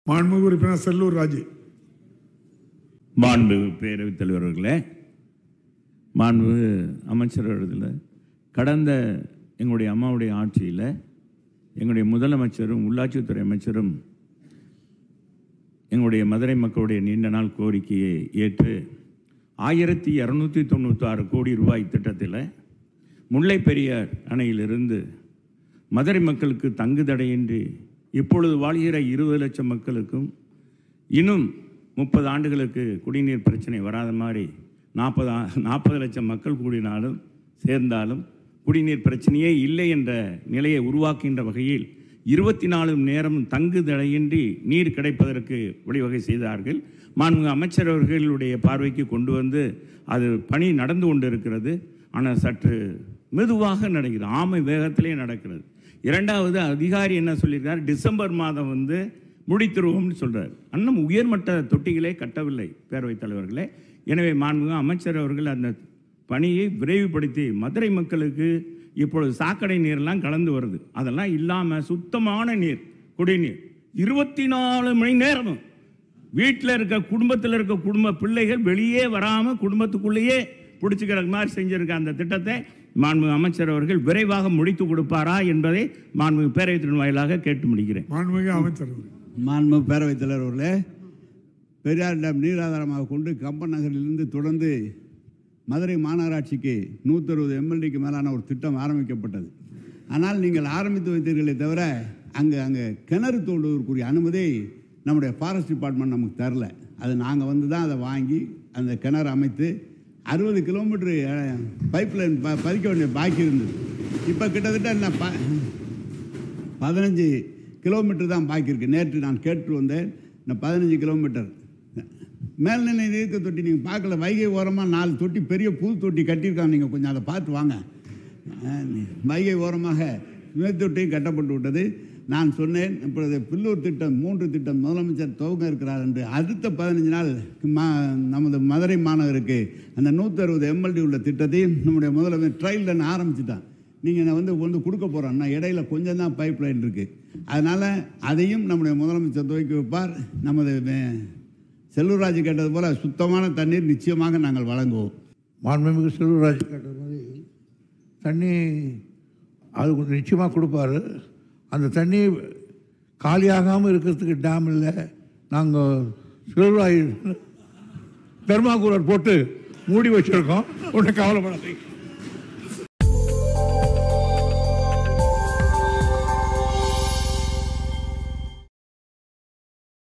மாண்புமிகு உறுப்பினர் செல்லூர் ராஜு மாண்பு பேரவைத் தலைவர் அவர்களே மாண்பு அமைச்சர் அவர்களே கடந்த எங்களுடைய அம்மாவுடைய ஆட்சியில் எங்களுடைய முதலமைச்சரும் உள்ளாட்சித்துறை அமைச்சரும் எங்களுடைய மதுரை மக்களுடைய நீண்ட நாள் கோரிக்கையை ஏற்று ஆயிரத்தி இரநூத்தி தொண்ணூத்தாறு கோடி ரூபாய் திட்டத்தில் முல்லை பெரியார் அணையிலிருந்து மதுரை மக்களுக்கு தங்குதடையின்றி இப்பொழுது வாழ்கிற இருபது லட்சம் மக்களுக்கும் இன்னும் முப்பது ஆண்டுகளுக்கு குடிநீர் பிரச்சனை வராத மாதிரி நாற்பது நாற்பது லட்சம் மக்கள் கூடினாலும் சேர்ந்தாலும் குடிநீர் பிரச்சனையே இல்லை என்ற நிலையை உருவாக்குகின்ற வகையில் இருபத்தி நாலு நேரம் தங்குதடையின்றி நீர் கிடைப்பதற்கு வழிவகை செய்தார்கள் மாண்புமிகு அமைச்சர் அவர்களுடைய பார்வைக்கு கொண்டு வந்து அது பணி நடந்து கொண்டு இருக்கிறது ஆனால் சற்று மெதுவாக நடக்கிறது ஆமை வேகத்திலே நடக்கிறது இரண்டாவது அதிகாரி என்ன சொல்லியிருக்கார் டிசம்பர் மாதம் வந்து முடித்திருவோம்னு சொல்றார் அன்னும் உயர்மட்ட தொட்டிகளே கட்டவில்லை பேரவைத் தலைவர்களே எனவே மாண்புமிகு அமைச்சர் அவர்கள் அந்த பணியை விரைவுபடுத்தி மதுரை மக்களுக்கு இப்பொழுது சாக்கடை நீர்லாம் கலந்து வருது அதெல்லாம் இல்லாமல் சுத்தமான நீர் குடிநீர் இருபத்தி நாலு மணி நேரமும் வீட்டில் இருக்க குடும்பத்தில் இருக்க குடும்ப பிள்ளைகள் வெளியே வராமல் குடும்பத்துக்குள்ளேயே பிடிச்சிக்கிற மாதிரி செஞ்சிருக்க அந்த திட்டத்தை மாண்புமிகு அமைச்சர் அவர்கள் விரைவாக முடித்து கொடுப்பாரா என்பதை மாண்புமிகு பேரவைத்தின் வாயிலாக கேட்டு முடிக்கிறேன் மாண்புமிகு அமைச்சர் அவர்கள். மாண்பு பேரவைத் தலைவர் அவர்களே பெரியார் டேம் நீராதாரமாக கொண்டு கம்பன் நகரிலிருந்து தொடர்ந்து மதுரை மாநகராட்சிக்கு நூற்றறுபது எம்எல்டிக்கு மேலான ஒரு திட்டம் ஆரம்பிக்கப்பட்டது ஆனால் நீங்கள் ஆரம்பித்து வைத்தீர்களே தவிர அங்கே அங்கே கிணறு தோண்டுவதற்குரிய அனுமதி நம்முடைய ஃபாரஸ்ட் டிபார்ட்மெண்ட் நமக்கு தரல அது நாங்கள் வந்து தான் அதை வாங்கி அந்த கிணறு அமைத்து அறுபது கிலோமீட்டரு பைப் லைன் ப பதிக்க வேண்டிய பாக்கி இருந்தது இப்போ கிட்டத்தட்ட என்ன ப பதினஞ்சு கிலோமீட்டர் தான் பாக்கி இருக்கு நேற்று நான் கேட்டு வந்தேன் இந்த பதினஞ்சு கிலோமீட்டர் மேல்நிலை நீர்க்க தொட்டி நீங்கள் பார்க்கல வைகை ஓரமாக நாலு தொட்டி பெரிய புது தொட்டி கட்டியிருக்காங்க நீங்கள் கொஞ்சம் அதை பார்த்து வாங்க அஹ், வைகை ஓரமாக மேற்தொட்டியும் கட்டப்பட்டு விட்டது நான் சொன்னேன் இப்பொழுது பில்லூர் திட்டம் மூன்று திட்டம் முதலமைச்சர் துவங்க இருக்கிறார் என்று அடுத்த பதினஞ்சு நாள் மா நமது மதுரை மாநகருக்கு அந்த நூற்றறுபது எம்எல்டி உள்ள திட்டத்தையும் நம்முடைய முதலமைச்சர் ட்ரையல் ரன் ஆரம்பிச்சுட்டான் நீங்கள் வந்து கொண்டு கொடுக்க போகிறோம்னா இடையில கொஞ்சம் தான் பைப் லைன் இருக்குது அதனால் அதையும் நம்முடைய முதலமைச்சர் துவக்கி வைப்பார் நமது வே- செல்லூர்ராஜ் கேட்டது போல சுத்தமான தண்ணீர் நிச்சயமாக நாங்கள் வழங்குவோம் மாண்புமிகு செல்வராஜ் கேட்ட மாதிரி தண்ணி அது கொஞ்சம் நிச்சயமாக கொடுப்பாரு அந்த தண்ணி காலியாகாமல் இருக்கிறதுக்கு டேம் இல்லை நாங்கள் செல்வராஜ் தெர்மாகூலர் போட்டு மூடி வச்சுருக்கோம் ஒன்றும் கவலைப்படாதீங்க